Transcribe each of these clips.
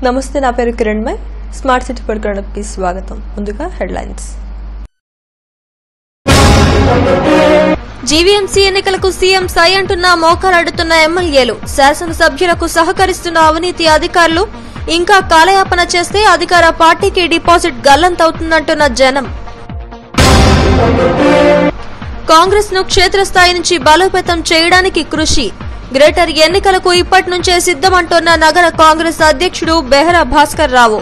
నమస్తే నా పేరు కిరణ్ మై స్మార్ట్ సిటీ పడుకోవడానికి స్వాగతం ముందుగా హెడ్లైన్స్ జీవీఎంసీ ఎన్నికలకు సీఎం సై అంటున్న మోకాలడుతున్న ఎమ్మెల్యేలు శాసనసభ్యులకు సహకరిస్తున్న అవినీతి అధికారులు ఇంకా కాలయాపన చేస్తే అధికార పార్టీకి డిపాజిట్ గల్లంతవుతుందంటున్న జనం కాంగ్రెస్ ను క్షేత్రస్థాయి నుంచి బలోపేతం చేయడానికి కృషి గ్రేటర్ ఎన్నికలకు ఇప్పటి నుంచే సిద్దమంటోన్న నగర కాంగ్రెస్ అధ్యక్షుడు బెహరా భాస్కర్ రావు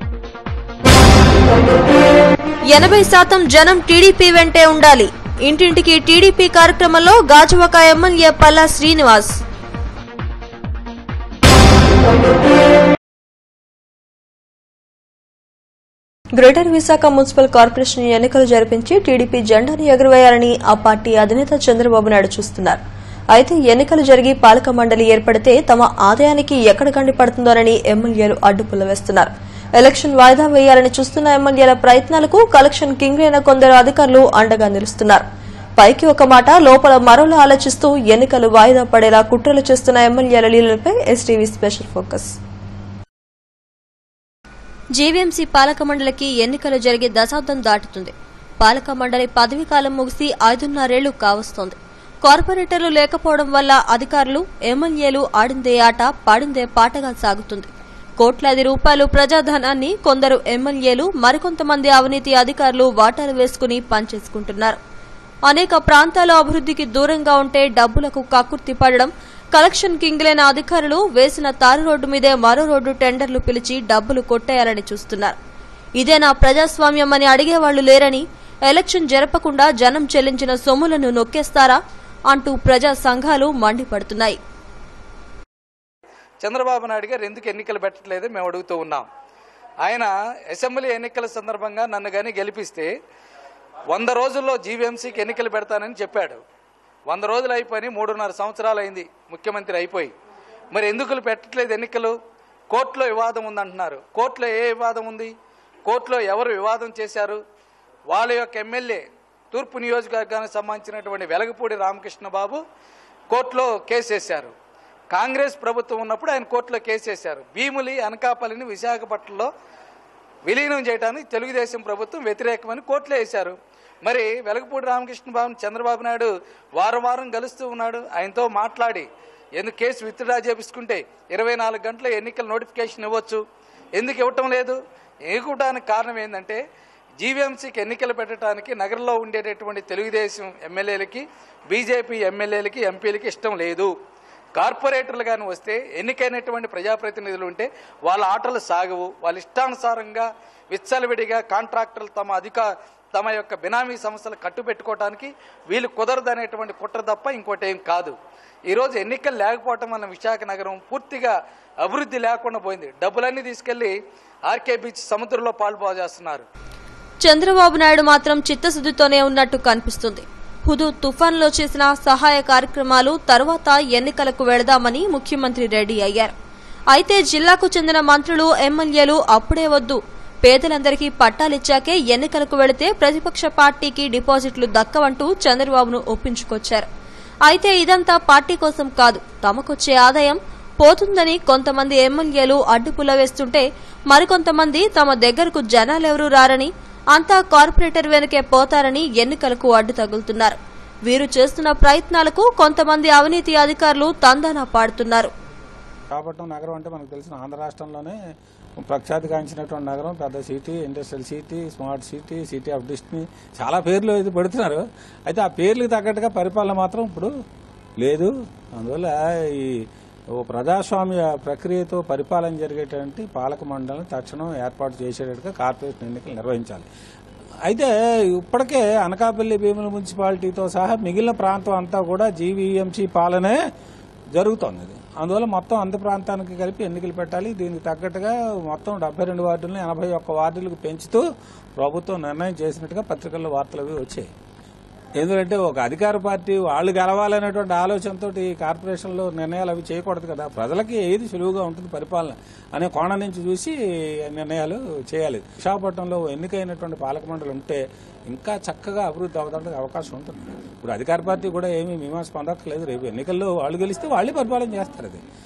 ఎనభై శాతం జనం టీడీపీ వెంటే ఉండాలి ఇంటింటికి టీడీపీ కార్యక్రమంలో Gajuwaka MLA Palla Srinivas greater Visakha municipal corporation ఎన్నికలు జరిపించి టీడీపీ జెండాను ఎగురవేయాలని ఆ పార్టీ అధినేత చంద్రబాబు నాయుడు చూస్తున్నారు అయితే ఎన్నికలు జరిగి పాలక మండలి ఏర్పడితే తమ ఆదాయానికి ఎక్కడ గండి పడుతుందోనని ఎమ్మెల్యేలు అడ్డుపుల్ల వేస్తున్నారు ఎలక్షన్ వాయిదా వేయాలని చూస్తున్న ఎమ్మెల్యేల ప్రయత్నాలకు కలెక్షన్ కింగ్ అయిన కొందరు అధికారులు అండగా నిలుస్తున్నారు పైకి ఒక మాట లోపల మరోలా ఆలోచిస్తూ ఎన్నికలు వాయిదా పడేలా కుట్రలు చేస్తున్న ఎమ్మెల్యేల లీలలపై ఎస్టీవీ స్పెషల్ ఫోకస్ జీవీఎంసీ పాలక మండలికి ఎన్నికలు జరిగే దశాబ్దం దాటుతుంది పాలక మండలి పదవీ కాలం ముగిసి ఐదున్నరేళ్లు కావస్తోంది కార్పొరేటర్లు లేకపోవడం వల్ల అధికారులు ఎమ్మెల్యేలు ఆడిందే ఆట పాడిందే పాటగా సాగుతుంది కోట్లాది రూపాయలు ప్రజాధనాన్ని కొందరు ఎమ్మెల్యేలు మరికొంతమంది అవినీతి అధికారులు వాటాలు వేసుకుని పనిచేసుకుంటున్నారు అనేక ప్రాంతాల అభివృద్ధికి దూరంగా ఉంటే డబ్బులకు కక్కుర్తి పడడం కలెక్షన్ కింగ్లైన అధికారులు వేసిన తారు రోడ్డు మీదే మరో రోడ్డు టెండర్లు పిలిచి డబ్బులు కొట్టేయాలని చూస్తున్నారు ఇదేనా ప్రజాస్వామ్యం అని అడిగేవాళ్లు లేరని ఎలక్షన్ జరపకుండా జనం చెల్లించిన సొమ్ములను నొక్కేస్తారా అంటూ ప్రజా సంఘాలు మండిపడుతున్నాయి చంద్రబాబు నాయుడు గారు ఎందుకు ఎన్నికలు పెట్టట్లేదు మేము అడుగుతూ ఉన్నాం ఆయన అసెంబ్లీ ఎన్నికల సందర్భంగా నన్ను కానీ గెలిపిస్తే వంద రోజుల్లో జీవీఎంసీకి ఎన్నికలు పెడతానని చెప్పాడు వంద రోజులు అయిపోయి మూడున్నర సంవత్సరాలు అయింది ముఖ్యమంత్రి అయిపోయి మరి ఎందుకు పెట్టట్లేదు ఎన్నికలు కోర్టులో వివాదం ఉందంటున్నారు కోర్టులో ఏ వివాదం ఉంది కోర్టులో ఎవరు వివాదం చేశారు వాళ్ళ యొక్క ఎమ్మెల్యే తూర్పు నియోజకవర్గానికి సంబంధించినటువంటి వెలగపూడి రామకృష్ణ బాబు కోర్టులో కేసు వేశారు కాంగ్రెస్ ప్రభుత్వం ఉన్నప్పుడు ఆయన కోర్టులో కేసు వేశారు భీములి అనకాపల్లిని విశాఖపట్నంలో విలీనం చేయడానికి తెలుగుదేశం ప్రభుత్వం వ్యతిరేకమని కోర్టులో వేశారు మరి వెలగపూడి రామకృష్ణ బాబు చంద్రబాబు నాయుడు వారం వారం కలుస్తూ ఉన్నాడు ఆయనతో మాట్లాడి ఎందుకు కేసు విత్డ్రా చేపించుకుంటే ఇరవై నాలుగు గంటల ఎన్నికల నోటిఫికేషన్ ఇవ్వచ్చు ఎందుకు ఇవ్వటం లేదు ఇవ్వడానికి కారణం ఏంటంటే జీవీఎంసీకి ఎన్నికలు పెట్టడానికి నగరంలో ఉండేటటువంటి తెలుగుదేశం ఎమ్మెల్యేలకి బీజేపీ ఎమ్మెల్యేలకి ఎంపీలకి ఇష్టం లేదు కార్పొరేటర్లు కానీ వస్తే ఎన్నికైనటువంటి ప్రజాప్రతినిధులు ఉంటే వాళ్ళ ఆటలు సాగవు వాళ్ళ ఇష్టానుసారంగా విచ్చలవిడిగా కాంట్రాక్టర్లు తమ అధిక తమ యొక్క బినామీ సంస్థలు కట్టుబెట్టుకోవడానికి వీళ్ళు కుదరదు అనేటువంటి కుట్ర తప్ప ఇంకోటి ఏం కాదు ఈరోజు ఎన్నికలు లేకపోవటం వల్ల విశాఖ నగరం పూర్తిగా అభివృద్ధి లేకుండా పోయింది డబ్బులన్నీ తీసుకెళ్లి ఆర్కే బీచ్ సముద్రంలో పాల్పో చేస్తున్నారు చంద్రబాబు నాయుడు మాత్రం చిత్తశుద్దితోనే ఉన్నట్టు కనిపిస్తుంది హుదు తుఫాన్లో చేసిన సహాయ కార్యక్రమాలు తర్వాత ఎన్నికలకు వెళదామని ముఖ్యమంత్రి రెడీ అయ్యారు అయితే జిల్లాకు చెందిన మంత్రులు ఎమ్మెల్యేలు అప్పుడే వద్దు పేదలందరికీ పట్టాలిచ్చాకే ఎన్నికలకు వెళితే ప్రతిపక్ష పార్టీకి డిపాజిట్లు దక్కవంటూ చంద్రబాబును ఒప్పించుకొచ్చారు అయితే ఇదంతా పార్టీ కోసం కాదు తమకొచ్చే ఆదాయం పోతుందని కొంతమంది ఎమ్మెల్యేలు అడ్డుపుల్ల వేస్తుంటే మరికొంతమంది తమ దగ్గరకు జనాలెవరూ రారని అంతా కార్పొరేటర్ వెనకే పోతారని ఎన్నికలకు అడ్డు తగులుతున్నారు వీరు చేస్తున్న ప్రయత్నాలకు కొంతమంది అవినీతి అధికారులు తందానా పాడుతున్నారు విశాఖపట్నం నగరం అంటే మనకు తెలిసిన ఆంధ్ర రాష్ట్రంలోనే ప్రఖ్యాతిగాంచినటువంటి నగరం పెద్ద city industrial city smart city city of destiny చాలా పేర్లు అయితే పెడుతున్నారు అయితే ఆ పేర్లకు తగ్గట్టుగా పరిపాలన మాత్రం ఇప్పుడు లేదు అందువల్ల ఈ ఓ ప్రజాస్వామ్య ప్రక్రియతో పరిపాలన జరిగేటువంటి పాలక మండలిని తక్షణం ఏర్పాటు చేసేటట్టుగా కార్పొరేషన్ ఎన్నికలు నిర్వహించాలి అయితే ఇప్పటికే అనకాపల్లి భీముల మున్సిపాలిటీతో సహా మిగిలిన ప్రాంతం అంతా కూడా జీవీఎంసీ పాలనే జరుగుతోంది ఇది. అందువల్ల మొత్తం అంత ప్రాంతానికి కలిపి ఎన్నికలు పెట్టాలి దీనికి తగ్గట్టుగా మొత్తం డెబ్బై రెండు వార్డులను ఎనభై ఒక్క వార్డులకు పెంచుతూ ప్రభుత్వం నిర్ణయం చేసినట్టుగా పత్రికల్లో వార్తలు అవి వచ్చాయి ఎందుకంటే ఒక అధికార పార్టీ వాళ్ళు గెలవాలనేటువంటి ఆలోచనతో ఈ కార్పొరేషన్లో నిర్ణయాలు అవి చేయకూడదు కదా ప్రజలకి ఏది సులువుగా ఉంటుంది పరిపాలన అనే కోణం నుంచి చూసి నిర్ణయాలు చేయాలి విశాఖపట్నంలో ఎన్నికైనటువంటి పాలక మండలి ఉంటే ఇంకా చక్కగా అభివృద్ధి అవడానికి అవకాశం ఉంటుంది ఇప్పుడు అధికార పార్టీ కూడా ఏమీ మీమాంస పొందక్కర్లేదు రేపు ఎన్నికల్లో వాళ్ళు గెలిస్తే వాళ్ళే పరిపాలన చేస్తారు అది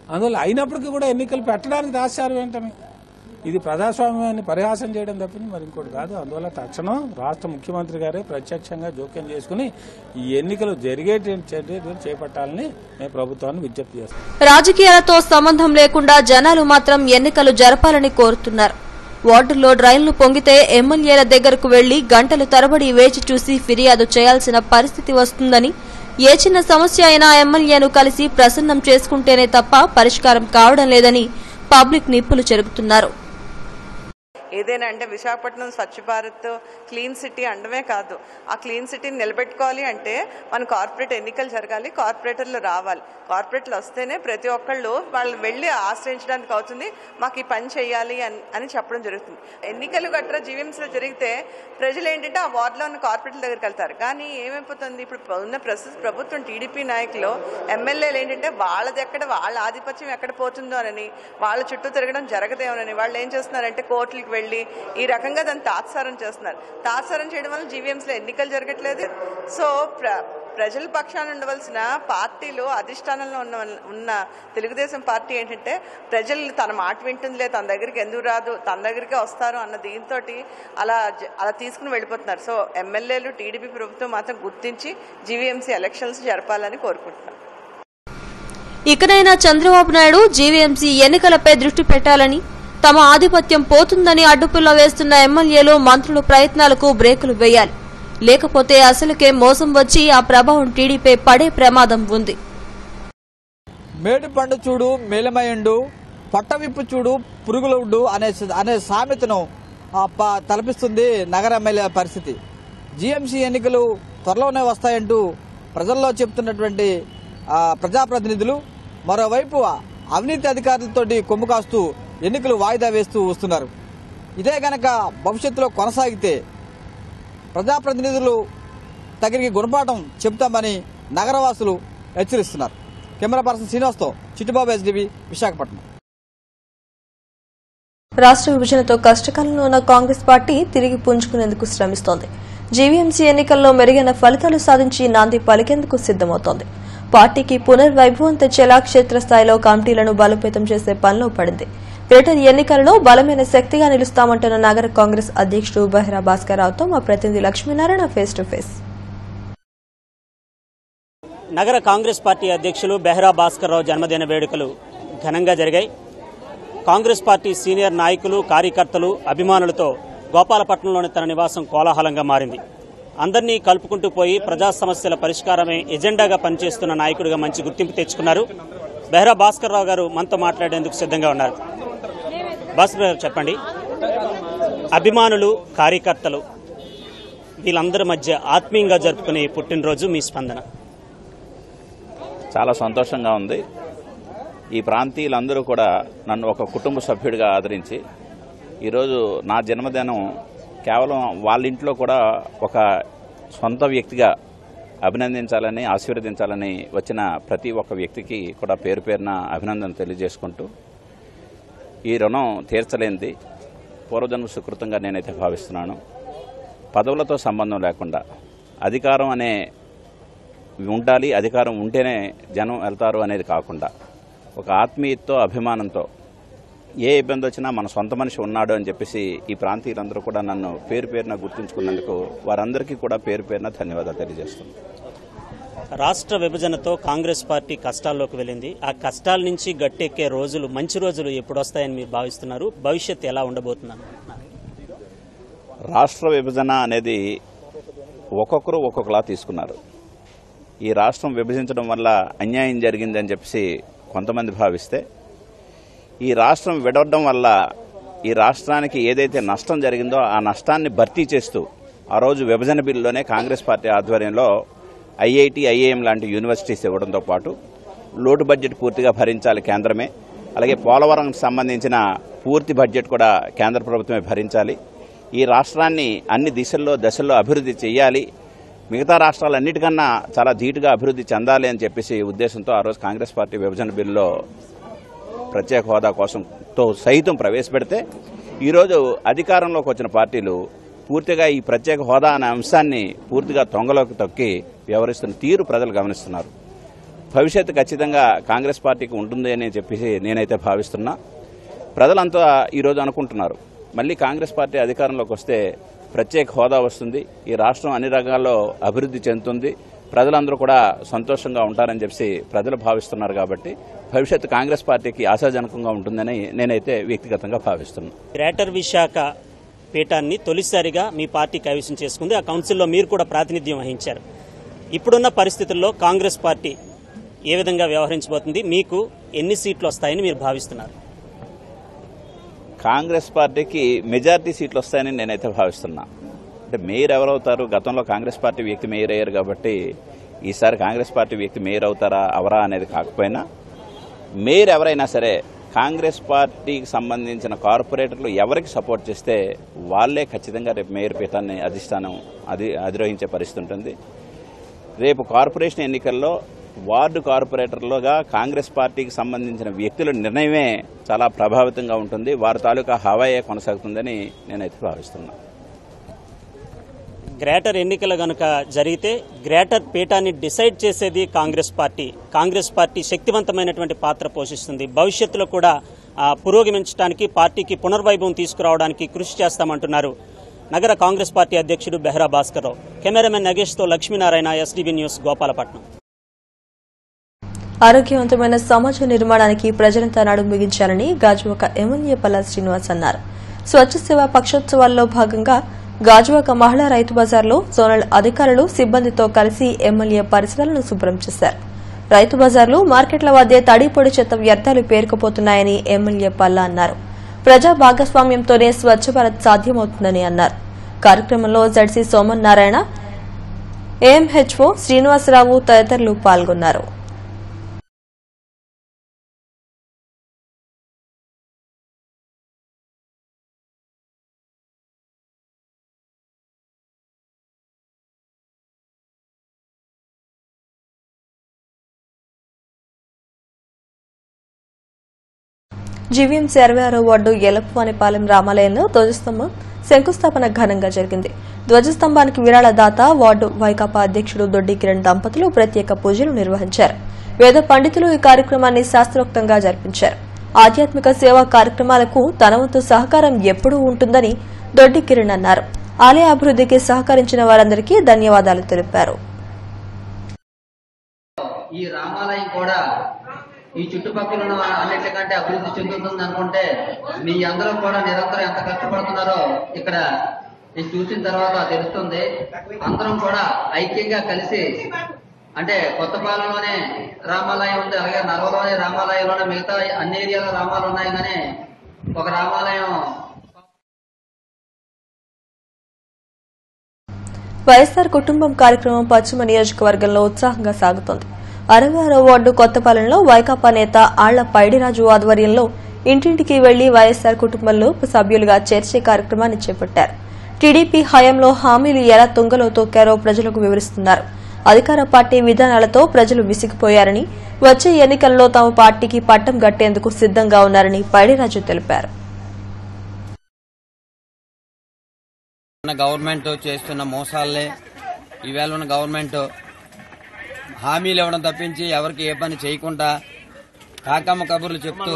అందువల్ల అయినప్పటికీ కూడా ఎన్నికలు పెట్టడానికి దాచారు ఏంటని ఇది ప్రజాస్వామ్యాన్ని పరిహాసం చేయడం తప్పింది మరి ఇంకోటి కాదు అందువల్ల తక్షణం రాష్ట్ర ముఖ్యమంత్రి గారే ప్రత్యక్షంగా జోక్యం చేసుకుని ఈ ఎన్నికలు జరిగేటువంటి చర్యలు చేపట్టాలని మేము ప్రభుత్వాన్ని విజ్ఞప్తి చేస్తాం రాజకీయాలతో సంబంధం లేకుండా జనాలు మాత్రం ఎన్నికలు జరపాలని కోరుతున్నారు వార్డుల్లో డ్రైన్లు పొంగితే ఎమ్మెల్యేల దగ్గరకు వెళ్లి గంటలు తరబడి వేచి చూసి ఫిర్యాదు చేయాల్సిన పరిస్థితి వస్తుందని ఏ చిన్న సమస్య అయినా ఎమ్మెల్యేను కలిసి ప్రసన్నం చేసుకుంటేనే తప్ప పరిష్కారం కావడం లేదని పబ్లిక్ నిప్పులు చెరుగుతున్నారు ఏదైనా అంటే విశాఖపట్నం స్వచ్ఛ భారత్ క్లీన్ సిటీ అనడమే కాదు ఆ క్లీన్ సిటీని నిలబెట్టుకోవాలి అంటే మన కార్పొరేట్ ఎన్నికలు జరగాలి కార్పొరేటర్లు రావాలి కార్పొరేట్లు వస్తేనే ప్రతి ఒక్కళ్ళు వాళ్ళు వెళ్ళి ఆశ్రయించడానికి అవుతుంది మాకు ఈ పని చేయాలి అని అని చెప్పడం జరుగుతుంది ఎన్నికలు గట్రా జీవీఎంసీలో జరిగితే ప్రజలు ఏంటంటే ఆ వార్డులో ఉన్న కార్పొరేట్ల దగ్గరికి వెళ్తారు కానీ ఏమైపోతుంది ఇప్పుడు ఉన్న ప్రస్తుత ప్రభుత్వం టీడీపీ నాయకులు ఎమ్మెల్యేలు ఏంటంటే వాళ్ళది ఎక్కడ వాళ్ళ ఆధిపత్యం ఎక్కడ పోతుందో అని వాళ్ళ చుట్టూ తిరగడం జరగదేమోనని వాళ్ళు ఏం చేస్తున్నారంటే కోర్టులకు వెళ్ళి ఈ రకంగా దాన్ని తాత్సారం చేస్తున్నారు తాత్సారం చేయడం వల్ల జీవీఎంసీలో ఎన్నికలు జరగట్లేదు సో ప్ర ప్రజల పక్షాన ఉండవలసిన పార్టీలు అధిష్టానంలో ఉన్న ఉన్న తెలుగుదేశం పార్టీ ఏంటంటే ప్రజలు తన మాట వింటుందిలే తన దగ్గరికి ఎందుకు రాదు తన దగ్గరికి వస్తారు అన్న దీంతో అలా జ- అలా తీసుకుని వెళ్ళిపోతున్నారు సో ఎమ్మెల్యేలు టీడీపీ ప్రభుత్వం మాత్రం గుర్తించి జీవీఎంసీ ఎలక్షన్స్ జరపాలని కోరుకుంటున్నారు ఇకనైనా చంద్రబాబు నాయుడు జీవీఎంసీ ఎన్నికలపై దృష్టి పెట్టాలని తమ ఆధిపత్యం పోతుందని అడ్డుపుల్ల వేస్తున్న ఎమ్మెల్యేలు మంత్రుల ప్రయత్నాలకు బ్రేకులు వేయాలి లేకపోతే అసలుకే మోసం వచ్చి ఆ ప్రభావం టీడీపై పడే ప్రమాదం ఉంది మేడి పండు చూడు మేలమయండు పట్టవిప్పు చూడు పురుగులుడ్డు అనే అనే సామెతను ఆ, ప- తలపిస్తుంది నగర ఎమ్మెల్యే పరిస్థితి జీఎంసీ ఎన్నికలు త్వరలోనే వస్తాయంటూ ప్రజల్లో చెప్తున్నటువంటి ఆ, ప్రజాప్రతినిధులు మరోవైపు అవినీతి అధికారులతోటి కొమ్ము కాస్తూ ఎన్నికలు వాయిదా వేస్తూ వస్తున్నారు ఇదే గనక భవిష్యత్తులో కొనసాగితే ప్రజాప్రతినిధులు తగిన గుణపాఠం చెబుతామని నగరవాసులు హెచ్చరిస్తున్నారు కెమెరా పర్సన్ శ్రీనివాస్తో చిట్టుబాబు ఎస్డిబి విశాఖపట్నం రాష్ట్ర విభజనతో కష్టకాలంలో ఉన్న కాంగ్రెస్ పార్టీ తిరిగి పుంజుకునేందుకు శ్రమిస్తోంది జీవీఎంసీ ఎన్నికల్లో మెరుగైన ఫలితాలు సాధించి నాంది పలికేందుకు సిద్దమవుతోంది పార్టీకి పునర్వైభవం తెచ్చేలా క్షేత్రస్థాయిలో కమిటీలను బలోపేతం చేసే పనిలో పడింది గ్రేటర్ ఎన్నికలలో బలమైన శక్తిగా నిలుస్తామంటున్న నగర కాంగ్రెస్ అధ్యక్షుడు బెహ్రా భాస్కర్ రావుతో మా ప్రతినిధి లక్ష్మీనారాయణ ఫేస్ టు ఫేస్ నగర కాంగ్రెస్ పార్టీ అధ్యక్షులు బెహ్రా భాస్కర్ రావు జన్మదిన వేడుకలు ఘనంగా జరిగాయి కాంగ్రెస్ పార్టీ సీనియర్ నాయకులు కార్యకర్తలు అభిమానులతో గోపాలపట్నంలోని తన నివాసం కోలాహలంగా మారింది అందరినీ కలుపుకుంటూ పోయి ప్రజా సమస్యల పరిష్కారమే ఎజెండాగా పనిచేస్తున్న నాయకుడిగా మంచి గుర్తింపు తెచ్చుకున్నారు బెహ్రా భాస్కర్ రావు గారు మనతో మాట్లాడేందుకు సిద్ధంగా ఉన్నారు భాస్కర్ గారు చెప్పండి అభిమానులు కార్యకర్తలు వీళ్ళందరి మధ్య ఆత్మీయంగా జరుపుకునే ఈ పుట్టినరోజు మీ స్పందన చాలా సంతోషంగా ఉంది ఈ ప్రాంతీయులందరూ కూడా నన్ను ఒక కుటుంబ సభ్యుడిగా ఆదరించి ఈరోజు నా జన్మదినం కేవలం వాళ్ళ ఇంట్లో కూడా ఒక సొంత వ్యక్తిగా అభినందించాలని ఆశీర్వదించాలని వచ్చిన ప్రతి ఒక్క వ్యక్తికి కూడా పేరు పేరున అభినందన తెలియజేసుకుంటూ ఈ రుణం తీర్చలేనిది పూర్వజన్మ సుకృతంగా నేనైతే భావిస్తున్నాను పదవులతో సంబంధం లేకుండా అధికారం అనే ఉండాలి అధికారం ఉంటేనే జనం వెళ్తారు అనేది కాకుండా ఒక ఆత్మీయతతో అభిమానంతో ఏ ఇబ్బంది వచ్చినా మన సొంత మనిషి ఉన్నాడు అని చెప్పేసి ఈ ప్రాంతీయులందరూ కూడా నన్ను పేరు పేరున గుర్తుంచుకున్నందుకు వారందరికీ కూడా పేరు పేరున ధన్యవాదాలు తెలియజేస్తున్నాను రాష్ట్ర విభజనతో కాంగ్రెస్ పార్టీ కష్టాల్లోకి వెళ్ళింది ఆ కష్టాల నుంచి గట్టెక్కే రోజులు మంచి రోజులు ఎప్పుడు వస్తాయని మీరు భావిస్తున్నారు భవిష్యత్తు ఎలా ఉండబోతుందని రాష్ట్ర విభజన అనేది ఒక్కొక్కరు ఒక్కొక్కలా తీసుకున్నారు ఈ రాష్ట్రం విభజించడం వల్ల అన్యాయం జరిగిందని చెప్పేసి కొంతమంది భావిస్తే ఈ రాష్ట్రం విడవడం వల్ల ఈ రాష్ట్రానికి ఏదైతే నష్టం జరిగిందో ఆ నష్టాన్ని భర్తీ చేస్తూ ఆ రోజు విభజన బిల్లులోనే కాంగ్రెస్ పార్టీ ఆధ్వర్యంలో ఐఐటి ఐఏఎం లాంటి యూనివర్సిటీస్ ఇవ్వడంతో పాటు లోటు బడ్జెట్ పూర్తిగా భరించాలి కేంద్రమే అలాగే పోలవరంకి సంబంధించిన పూర్తి బడ్జెట్ కూడా కేంద్ర ప్రభుత్వమే భరించాలి ఈ రాష్ట్రాన్ని అన్ని దిశల్లో దశల్లో అభివృద్ధి చేయాలి మిగతా రాష్ట్రాలన్నిటికన్నా చాలా ధీటుగా అభివృద్ధి చెందాలి అని చెప్పేసి ఉద్దేశంతో ఆ రోజు కాంగ్రెస్ పార్టీ విభజన బిల్లులో ప్రత్యేక హోదా కోసం తో సైతం ప్రవేశపెడితే ఈరోజు అధికారంలోకి వచ్చిన పార్టీలు పూర్తిగా ఈ ప్రత్యేక హోదా అనే అంశాన్ని పూర్తిగా తొంగలోకి తొక్కి వ్యవహరిస్తున్న తీరు ప్రజలు గమనిస్తున్నారు భవిష్యత్తు ఖచ్చితంగా కాంగ్రెస్ పార్టీకి ఉంటుంది అని చెప్పేసి నేనైతే భావిస్తున్నా ప్రజలంతా ఈరోజు అనుకుంటున్నారు మళ్ళీ కాంగ్రెస్ పార్టీ అధికారంలోకి వస్తే ప్రత్యేక హోదా వస్తుంది ఈ రాష్ట్రం అన్ని రంగాల్లో అభివృద్ధి చెందుతుంది ప్రజలందరూ కూడా సంతోషంగా ఉంటారని చెప్పి ప్రజలు భావిస్తున్నారు కాబట్టి భవిష్యత్తు కాంగ్రెస్ పార్టీకి ఆశాజనకంగా ఉంటుందని నేనైతే వ్యక్తిగతంగా భావిస్తున్నాను గ్రేటర్ విశాఖ పీఠాన్ని తొలిసారిగా మీ పార్టీ కైవసం చేసుకుంది ఆ కౌన్సిల్లో మీరు కూడా ప్రాతినిధ్యం వహించారు ఇప్పుడున్న పరిస్థితుల్లో కాంగ్రెస్ పార్టీ ఏ విధంగా వ్యవహరించబోతుంది మీకు ఎన్ని సీట్లు వస్తాయని మీరు భావిస్తున్నారు కాంగ్రెస్ పార్టీకి మెజారిటీ సీట్లు వస్తాయని నేనైతే భావిస్తున్నా అంటే మేయర్ ఎవరవుతారు గతంలో కాంగ్రెస్ పార్టీ వ్యక్తి మేయర్ అయ్యారు కాబట్టి ఈసారి కాంగ్రెస్ పార్టీ వ్యక్తి మేయర్ అవుతారా అవరా అనేది కాకపోయినా మేయర్ ఎవరైనా సరే కాంగ్రెస్ పార్టీకి సంబంధించిన కార్పొరేటర్లు ఎవరికి సపోర్ట్ చేస్తే వాళ్ళే ఖచ్చితంగా రేపు మేయర్ పీఠాన్ని అధిష్టానం అధి అధిరోహించే పరిస్థితి ఉంటుంది రేపు కార్పొరేషన్ ఎన్నికల్లో వార్డు కార్పొరేటర్లుగా కాంగ్రెస్ పార్టీకి సంబంధించిన వ్యక్తుల నిర్ణయమే చాలా ప్రభావితంగా ఉంటుంది వారి తాలూకా హవాయే కొనసాగుతుందని నేనైతే భావిస్తున్నాను గ్రేటర్ ఎన్నికలు గనుక జరిగితే గ్రేటర్ పీఠాన్ని డిసైడ్ చేసేది కాంగ్రెస్ పార్టీ కాంగ్రెస్ పార్టీ శక్తివంతమైనటువంటి పాత్ర పోషిస్తుంది భవిష్యత్తులో కూడా ఆ, పురోగమించడానికి పార్టీకి పునర్వైభవం తీసుకురావడానికి కృషి చేస్తామంటున్నారు నగర కాంగ్రెస్ పార్టీ అధ్యక్షుడు బెహ్రా భాస్కర్ రావు కెమెరామెన్ నగేష్తో లక్ష్మీనారాయణ ఎస్డీబీ న్యూస్ గోపాలపట్నం ఆరోగ్యవంతమైన సమాజ నిర్మాణానికి ప్రజలంతా నడుం బిగించాలని గాజువాక ఎమ్మెల్యే పల్లా శ్రీనివాస్ అన్నారు స్వచ్ఛ సేవ పక్షోత్సవాల్లో భాగంగా గాజువాక మహిళా రైతు బజార్లో జోనల్ అధికారులు సిబ్బందితో కలిసి ఎమ్మెల్యే పరిసరాలను శుభ్రం చేశారు రైతు బజార్లు మార్కెట్ల మధ్య తడి పొడి చెత్త వ్యర్థాలు పేరుకుపోతున్నాయని ఎమ్మెల్యే పల్లా అన్నారు ప్రజా భాగస్వామ్యంతోనే స్వచ్ఛ భారత్ సాధ్యమవుతుందని అన్నారు కార్యక్రమంలో జడ్సీ సోమన్ నారాయణ ఏఎంహెచ్ఓ శ్రీనివాసరావు తదితరులు పాల్గొన్నారు జీవీఎంసీ అరవై ఆరో వార్డు ఎలప్పవానిపాలెం రామాలయంలో ధ్వజస్తంభం శంకుస్థాపన ఘనంగా జరిగింది ధ్వజస్తంభానికి విరాళ దాత వార్డు వైకాపా అధ్యక్షుడు దొడ్డి కిరణ్ దంపతులు ప్రత్యేక పూజలు నిర్వహించారు వేద పండితులు ఈ కార్యక్రమాన్ని శాస్త్రోక్తంగా జరిపించారు ఆధ్యాత్మిక సేవా కార్యక్రమాలకు తన వంతు సహకారం ఎప్పుడూ ఉంటుందని దొడ్డి కిరణ్ అన్నారు ఆలయ అభివృద్ధికి సహకరించిన వారందరికీ ధన్యవాదాలు తెలిపారు ఈ రామాలయం కూడా ఈ చుట్టుపక్కల ఉన్న అన్నిటికంటే అభివృద్ధి చెందుతుంది అనుకుంటే మీ అందరూ కూడా నిరంతరం ఎంత కష్టపడుతున్నారో ఇక్కడ నేను చూసిన తర్వాత తెలుస్తుంది అందరం కూడా ఐక్యంగా కలిసి అంటే కొత్తపాలెంలోనే రామాలయం ఉంది అలాగే నర్వలోనే రామాలయంలోనే మిగతా అన్ని ఏరియాలో రామాలు ఉన్నాయి కానీ ఒక రామాలయం వైఎస్సార్ కుటుంబం కార్యక్రమం పశ్చిమ నియోజకవర్గంలో ఉత్సాహంగా సాగుతోంది అరవై ఆరో వార్డు కొత్తపాలెంలో వైకాపా నేత ఆళ్ల పైడిరాజు ఆధ్వర్యంలో ఇంటింటికి వెళ్లి వైఎస్సార్ కుటుంబంలో సభ్యులుగా చేర్చే కార్యక్రమాన్ని చేపట్టారు టీడీపీ హయాంలో హామీలు ఎలా తుంగలో తొక్కారో ప్రజలకు వివరిస్తున్నారు అధికార పార్టీ విధానాలతో ప్రజలు విసిగిపోయారని వచ్చే ఎన్నికల్లో తమ పార్టీకి పట్టం గట్టేందుకు సిద్దంగా ఉన్నారని పైడిరాజు తెలిపారు ఉన్న గవర్నమెంట్ చేస్తున్న మోసాలే ఈవేళ ఉన్న గవర్నమెంట్ హామీలు ఇవ్వడం తప్పించి ఎవరికి ఏ పని చేయకుండా కాకమ్మ కబుర్లు చెప్తూ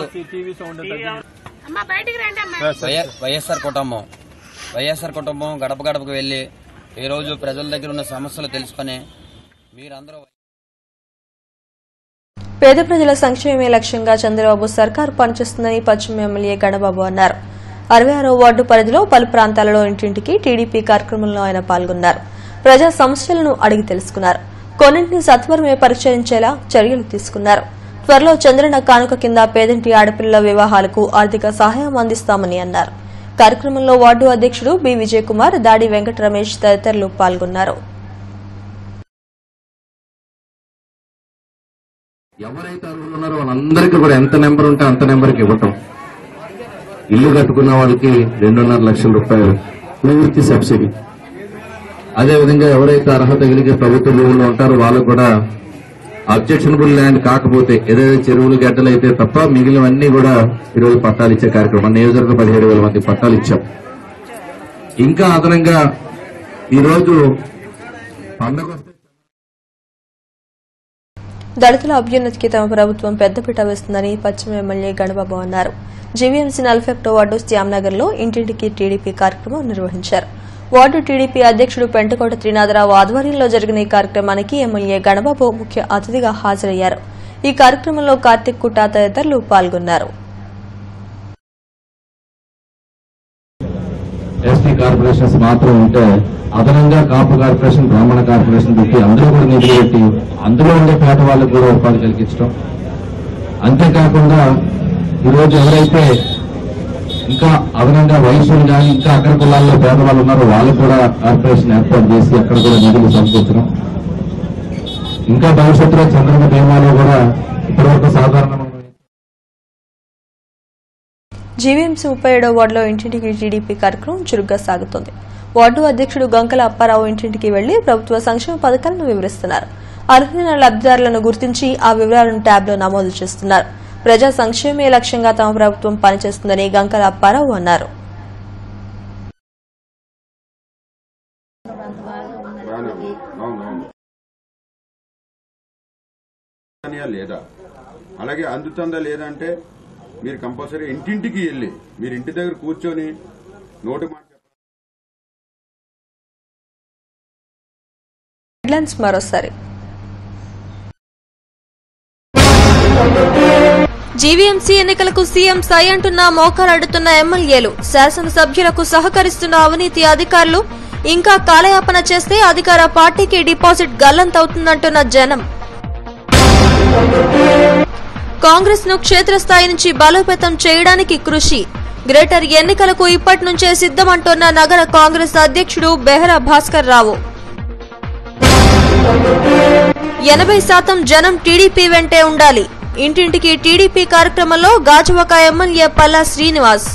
వై- వైఎస్ఆర్ కుటుంబం వైఎస్ఆర్ కుటుంబం గడప గడపకు వెళ్లి ఈ రోజు ప్రజల దగ్గర ఉన్న సమస్యలు తెలుసుకుని మీరందరూ పేద ప్రజల సంక్షేమమే లక్ష్యంగా చంద్రబాబు సర్కారు పనిచేస్తుందని పశ్చిమ ఎమ్మెల్యే గణబాబు అన్నారు అరవై ఆరో వార్డు పరిధిలో పలు ప్రాంతాలలో ఇంటింటికి టీడీపీ కార్యక్రమంలో ఆయన పాల్గొన్నారు ప్రజా సమస్యలను అడిగి తెలుసుకున్నారు కొన్నింటిని సత్వరమే పరిష్కరించేలా చర్యలు తీసుకున్నారు త్వరలో చంద్రన కానుక కింద పేదంటి ఆడపిల్లల వివాహాలకు ఆర్థిక సహాయం అందిస్తామని అన్నారు కార్యక్రమంలో వార్డు అధ్యక్షుడు బి విజయ్ కుమార్ దాడి వెంకట రమేష్ తదితరులు పాల్గొన్నారు ఎవరైతే అర్హులు ఉన్నారో వాళ్ళందరికీ కూడా ఎంత నెంబర్ ఉంటే అంత నెంబర్కి ఇవ్వటం ఇల్లు కట్టుకున్న వాళ్ళకి రెండున్నర లక్షల రూపాయలు పూర్తి సబ్సిడీ అదేవిధంగా ఎవరైతే అర్హత కలిగి ప్రభుత్వ భూముల్లో ఉంటారో వాళ్ళకు కూడా అబ్జెక్షనబుల్ ల్యాండ్ కాకపోతే ఏదైతే చెరువులు గడ్డలు అయితే తప్ప మిగిలినవన్నీ కూడా ఈరోజు పట్టాలు ఇచ్చే కార్యక్రమం నియోజకవర్గ పదిహేడు వేల మంది పట్టాలు ఇచ్చాం ఇంకా అదనంగా ఈరోజు పండగ వస్తే దళితుల అభ్యున్నతికి తమ ప్రభుత్వం పెద్దపీట వేస్తుందని పశ్చిమ ఎమ్మెల్యే గణబాబు అన్నారు జీవీఎంసీ నలభై ఒకటో వార్డు శ్యామ్నగర్ లో ఇంటింటికి టీడీపీ కార్యక్రమం నిర్వహించారు వార్డు టీడీపీ అధ్యక్షుడు పెంటకోట త్రినాథరావు ఆధ్వర్యంలో జరిగిన ఈ కార్యక్రమానికి ఎమ్మెల్యే గణబాబు ముఖ్య అతిథిగా హాజరయ్యారు ఈ కార్యక్రమంలో కార్తిక్ కుట్టా తదితరులు పాల్గొన్నారు ఎస్టీ కార్పొరేషన్స్ మాత్రం ఉంటే అదనంగా కాపు కార్పొరేషన్ బ్రాహ్మణ కార్పొరేషన్ పెట్టి అందులో కూడా నిధులు పెట్టి అందులో ఉండే పేద వాళ్ళకు కూడా ఉపాధి కలిగించడం అంతేకాకుండా ఈరోజు ఎవరైతే ఇంకా అదనంగా వయసులు కానీ ఇంకా అక్కడ కులాల్లో పేదవాళ్ళు ఉన్నారో వాళ్ళకు కూడా కార్పొరేషన్ ఏర్పాటు చేసి అక్కడ కూడా నిధులు సమకూర్చడం ఇంకా భవిష్యత్తులో చంద్రబాబు బీమాలో కూడా ఇప్పటివరకు సాధారణ జీవీఎంసీ ముప్పై ఏడో వార్డులో ఇంటింటికి టీడీపీ కార్యక్రమం చురుగ్గా సాగుతోంది వార్డు అధ్యక్షుడు గంకల అప్పారావు ఇంటింటికి వెళ్లి ప్రభుత్వ సంక్షేమ పథకాలను వివరిస్తున్నారు అర్హులైన లబ్దిదారులను గుర్తించి ఆ వివరాలను ట్యాబ్లో నమోదు చేస్తున్నారు ప్రజా సంక్షేమే లక్ష్యంగా తమ ప్రభుత్వం పనిచేస్తుందని గంకల అప్పారావు అన్నారు అందుతుందా లేదా అలాగే అందుతుందా లేదా అంటే మీరు కంపల్సరీ ఇంటింటికి వెళ్ళి మీరు ఇంటి దగ్గర కూర్చొని నోటి మాట హెడ్లైన్స్ మరోసారి జీవీఎంసీ ఎన్నికలకు సీఎం సై అంటున్న మోకాలడుతున్న ఎమ్మెల్యేలు శాసనసభ్యులకు సహకరిస్తున్న అవినీతి అధికారులు ఇంకా కాలయాపన చేస్తే అధికార పార్టీకి డిపాజిట్ గల్లంతవుతుందంటున్న జనం కాంగ్రెస్ ను క్షేత్రస్థాయి నుంచి బలోపేతం చేయడానికి కృషి గ్రేటర్ ఎన్నికలకు ఇప్పటి నుంచే సిద్దమంటున్న నగర కాంగ్రెస్ అధ్యక్షుడు బెహరా భాస్కర్ రావు ఎనభై శాతం జనం టీడీపీ వెంటే ఉండాలి ఇంటింటికి టీడీపీ కార్యక్రమంలో గాజువాక ఎమ్మెల్యే పల్లా శ్రీనివాస్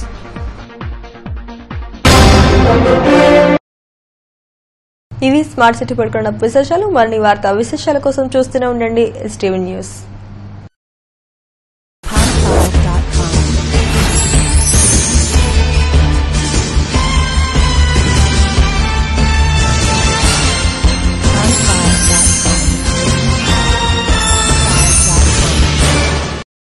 ఇవి స్మార్ట్ సిటీ పడుకున్న విశేషాలు మరిన్ని వార్తా విశేషాల కోసం చూస్తూనే ఉండండి ఎస్టీవీ న్యూస్